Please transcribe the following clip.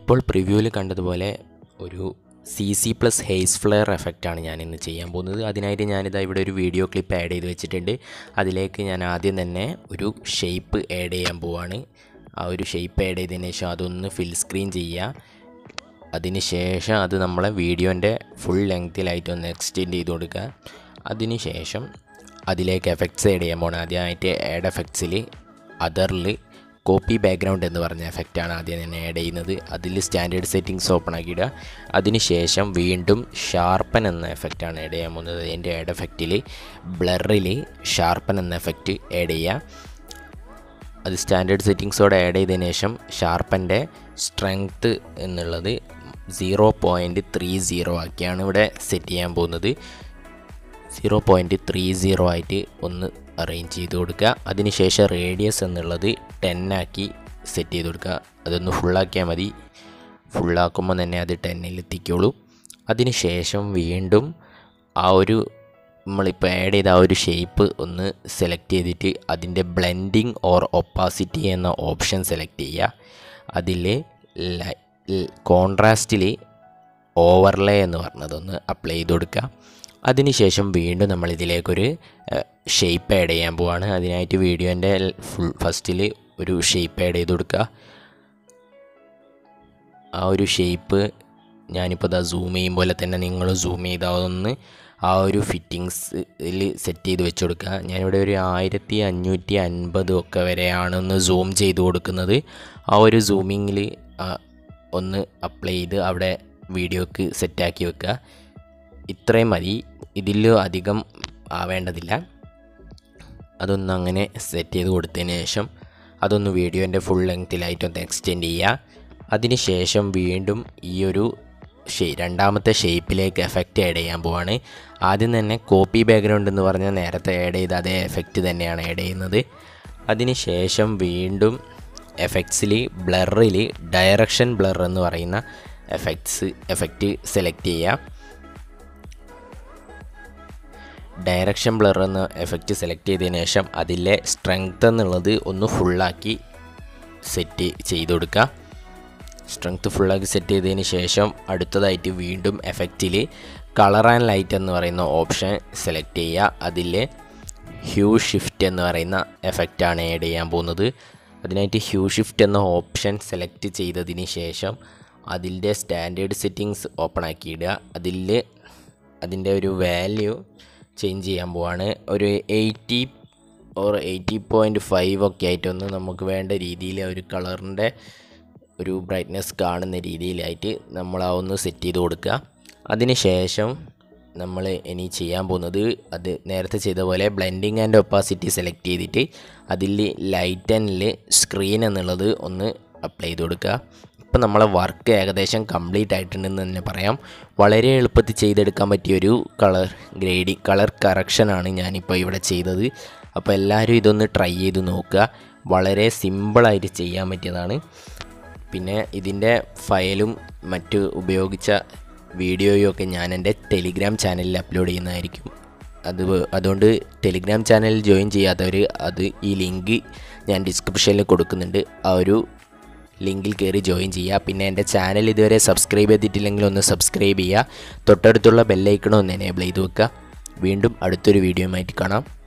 ഇപ്പോൾ പ്രിവ്യൂവിൽ കണ്ടതുപോലെ ഒരു C C plus haze flare എഫക്റ്റാണ് ഞാൻ ഇന്ന് ചെയ്യാൻ പോകുന്നത് അതിനായിട്ട് ഞാനിതാ ഇവിടെ ഒരു വീഡിയോ ക്ലിപ്പ് ആഡ് ചെയ്ത് വെച്ചിട്ടുണ്ട് അതിലേക്ക് ഞാൻ ആദ്യം തന്നെ ഒരു ഷേപ്പ് ആഡ് ചെയ്യാൻ പോവാണ് ആ ഒരു ഷേപ്പ് ആഡ് ചെയ്തതിന് ശേഷം അതൊന്ന് ഫിൽ സ്ക്രീൻ ചെയ്യുക അതിന് ശേഷം അത് നമ്മളെ വീഡിയോൻ്റെ ഫുൾ ലെങ്തിലായിട്ട് ഒന്ന് എക്സ്റ്റെൻഡ് ചെയ്ത് കൊടുക്കുക അതിന് ശേഷം അതിലേക്ക് എഫക്ട്സ് ആഡ് ചെയ്യാൻ പോകണം ആദ്യമായിട്ട് ആഡ് എഫക്ട്സിൽ അതറിൽ കോപ്പി ബാക്ക്ഗ്രൗണ്ട് എന്ന് പറഞ്ഞ എഫക്റ്റാണ് ആദ്യം തന്നെ ആഡ് ചെയ്യുന്നത് അതിൽ സ്റ്റാൻഡേർഡ് സെറ്റിങ്സ് ഓപ്പൺ ആക്കിയിടുക അതിന് ശേഷം വീണ്ടും ഷാർപ്പൻ എന്ന എഫക്റ്റാണ് ആഡ് ചെയ്യാൻ പോകുന്നത് അതിൻ്റെ ആഡ് എഫക്റ്റിൽ ബ്ലറിൽ ഷാർപ്പൻ എന്ന എഫക്റ്റ് ആഡ് ചെയ്യുക അത് സ്റ്റാൻഡേർഡ് സെറ്റിങ്സോടെ ആഡ് ചെയ്തതിന് ശേഷം ഷാർപ്പൻ്റെ സ്ട്രെങ്ത്ത് എന്നുള്ളത് സീറോ പോയിൻറ്റ് ത്രീ സീറോ ആക്കിയാണ് ഇവിടെ സെറ്റ് ചെയ്യാൻ പോകുന്നത് സീറോ പോയിൻറ്റ് ത്രീ സീറോ ആയിട്ട് ഒന്ന് അറേഞ്ച് ചെയ്ത് കൊടുക്കുക അതിനുശേഷം റേഡിയസ് എന്നുള്ളത് ടെൻ ആക്കി സെറ്റ് ചെയ്ത് കൊടുക്കുക അതൊന്ന് ഫുള്ളാക്കിയാൽ മതി ഫുള്ളാക്കുമ്പോൾ തന്നെ അത് ടെന്നിൽ എത്തിക്കോളൂ അതിനുശേഷം വീണ്ടും ആ ഒരു നമ്മളിപ്പോൾ ആഡ് ചെയ്ത ആ ഒരു ഷേപ്പ് ഒന്ന് സെലക്ട് ചെയ്തിട്ട് അതിൻ്റെ ബ്ലെൻഡിങ് ഓർ ഒപ്പാസിറ്റി എന്ന ഓപ്ഷൻ സെലക്ട് ചെയ്യുക അതിൽ കോൺട്രാസ്റ്റിൽ ഓവർലേ എന്ന് പറഞ്ഞതൊന്ന് അപ്ലൈ ചെയ്ത് കൊടുക്കുക അതിനുശേഷം വീണ്ടും നമ്മൾ ഇതിലേക്കൊരു ഷേപ്പ് ആഡ് ചെയ്യാൻ പോവാണ് അതിനായിട്ട് വീഡിയോൻ്റെ ഫുൾ ഫസ്റ്റിൽ ഒരു ഷേപ്പ് ആഡ് ചെയ്ത് കൊടുക്കുക ആ ഒരു ഷേപ്പ് ഞാനിപ്പോൾ ഇതാ സൂം ചെയ്യും പോലെ തന്നെ നിങ്ങൾ സൂം ചെയ്ത് അതൊന്ന് ആ ഒരു ഫിറ്റിങ്സിൽ സെറ്റ് ചെയ്ത് വെച്ച് കൊടുക്കുക ഞാനിവിടെ ഒരു ആയിരത്തി അഞ്ഞൂറ്റി അൻപത് ഒക്കെ വരെയാണ് ഒന്ന് സൂം ചെയ്ത് കൊടുക്കുന്നത് ആ ഒരു സൂമിങ്ങിൽ ഒന്ന് അപ്ലൈ ചെയ്ത് അവിടെ വീഡിയോക്ക് സെറ്റാക്കി വെക്കുക ഇത്രയും മതി ഇതിൽ അധികം ആവേണ്ടതില്ല അതൊന്ന് അങ്ങനെ സെറ്റ് ചെയ്ത് കൊടുത്തതിന് ശേഷം അതൊന്ന് വീഡിയോൻ്റെ ഫുൾ ലെങ്ത്തിലായിട്ടൊന്ന് എക്സ്റ്റെൻഡ് ചെയ്യുക അതിന് ശേഷം വീണ്ടും ഈ ഒരു ഷേ രണ്ടാമത്തെ ഷേപ്പിലേക്ക് എഫക്റ്റ് ആഡ് ചെയ്യാൻ പോവാണ് ആദ്യം തന്നെ കോപ്പി ബാക്ക്ഗ്രൗണ്ട് എന്ന് പറഞ്ഞാൽ നേരത്തെ ആഡ് ചെയ്ത അതേ എഫക്റ്റ് തന്നെയാണ് ആഡ് ചെയ്യുന്നത് അതിന് ശേഷം വീണ്ടും എഫക്ട്സിൽ ബ്ലറിൽ ഡയറക്ഷൻ ബ്ലർ എന്ന് പറയുന്ന എഫക്ട്സ് എഫക്റ്റ് സെലക്ട് ചെയ്യുക ഡയറക്ഷൻ ബ്ലർ എന്ന എഫക്റ്റ് സെലക്ട് ചെയ്തതിന് ശേഷം അതിലെ സ്ട്രെങ്ത് എന്നുള്ളത് ഒന്ന് ഫുള്ളാക്കി സെറ്റ് ചെയ്ത് കൊടുക്കുക സ്ട്രെങ്ത് ഫുള്ളാക്കി സെറ്റ് ചെയ്തതിന് ശേഷം അടുത്തതായിട്ട് വീണ്ടും എഫക്റ്റിൽ കളർ ആൻഡ് ലൈറ്റ് എന്ന് പറയുന്ന ഓപ്ഷൻ സെലക്ട് ചെയ്യുക അതിൽ ഹ്യൂ ഷിഫ്റ്റ് എന്ന് പറയുന്ന എഫക്റ്റാണ് ആഡ് ചെയ്യാൻ പോകുന്നത് അതിനായിട്ട് ഹ്യൂ ഷിഫ്റ്റ് എന്ന ഓപ്ഷൻ സെലക്ട് ചെയ്തതിന് ശേഷം അതിൻ്റെ സ്റ്റാൻഡേർഡ് സെറ്റിങ്സ് ഓപ്പൺ ആക്കിയിടുക അതിൽ അതിൻ്റെ ഒരു വാല്യൂ ചേഞ്ച് ചെയ്യാൻ പോവാണ് ഒരു eighty or eighty point five ഒക്കെ ആയിട്ടൊന്ന് നമുക്ക് വേണ്ട രീതിയിൽ ഒരു കളറിൻ്റെ ഒരു ബ്രൈറ്റ്നെസ് കാണുന്ന രീതിയിലായിട്ട് നമ്മൾ ആ ഒന്ന് സെറ്റ് ചെയ്ത് കൊടുക്കുക അതിന് ശേഷം നമ്മൾ ഇനി ചെയ്യാൻ പോകുന്നത് അത് നേരത്തെ ചെയ്ത പോലെ ബ്ലെൻഡിങ് ആൻഡ് ഒപ്പാസിറ്റി സെലക്ട് ചെയ്തിട്ട് അതിൽ ലൈറ്റ് ആൻഡിൽ സ്ക്രീൻ എന്നുള്ളത് ഒന്ന് അപ്ലൈ ചെയ്ത് കൊടുക്കുക ഇപ്പം നമ്മളെ വർക്ക് ഏകദേശം കംപ്ലീറ്റ് ആയിട്ടുണ്ടെന്ന് തന്നെ പറയാം വളരെ എളുപ്പത്തിൽ ചെയ്തെടുക്കാൻ പറ്റിയൊരു കളർ ഗ്രേഡി കളർ കറക്ഷനാണ് ഞാനിപ്പോൾ ഇവിടെ ചെയ്തത് അപ്പോൾ എല്ലാവരും ഇതൊന്ന് ട്രൈ ചെയ്ത് നോക്കുക വളരെ സിമ്പിളായിട്ട് ചെയ്യാൻ പറ്റിയതാണ് പിന്നെ ഇതിൻ്റെ ഫയലും മറ്റ് ഉപയോഗിച്ച വീഡിയോയും ഒക്കെ ഞാൻ എൻ്റെ ടെലിഗ്രാം ചാനലിൽ അപ്ലോഡ് ചെയ്യുന്നതായിരിക്കും അത് അതുകൊണ്ട് ടെലിഗ്രാം ചാനലിൽ ജോയിൻ ചെയ്യാത്തവർ അത് ഈ ലിങ്ക് ഞാൻ ഡിസ്ക്രിപ്ഷനിൽ കൊടുക്കുന്നുണ്ട് ആ ഒരു ലിങ്കിൽ കയറി ജോയിൻ ചെയ്യുക പിന്നെ എൻ്റെ ചാനൽ ഇതുവരെ സബ്സ്ക്രൈബ് ചെയ്തിട്ടില്ലെങ്കിൽ ഒന്ന് സബ്സ്ക്രൈബ് ചെയ്യുക തൊട്ടടുത്തുള്ള ബെല്ലൈക്കണോ ഒന്ന് എനേബിൾ ചെയ്ത് വെക്കുക വീണ്ടും അടുത്തൊരു വീഡിയോയുമായിട്ട് കാണാം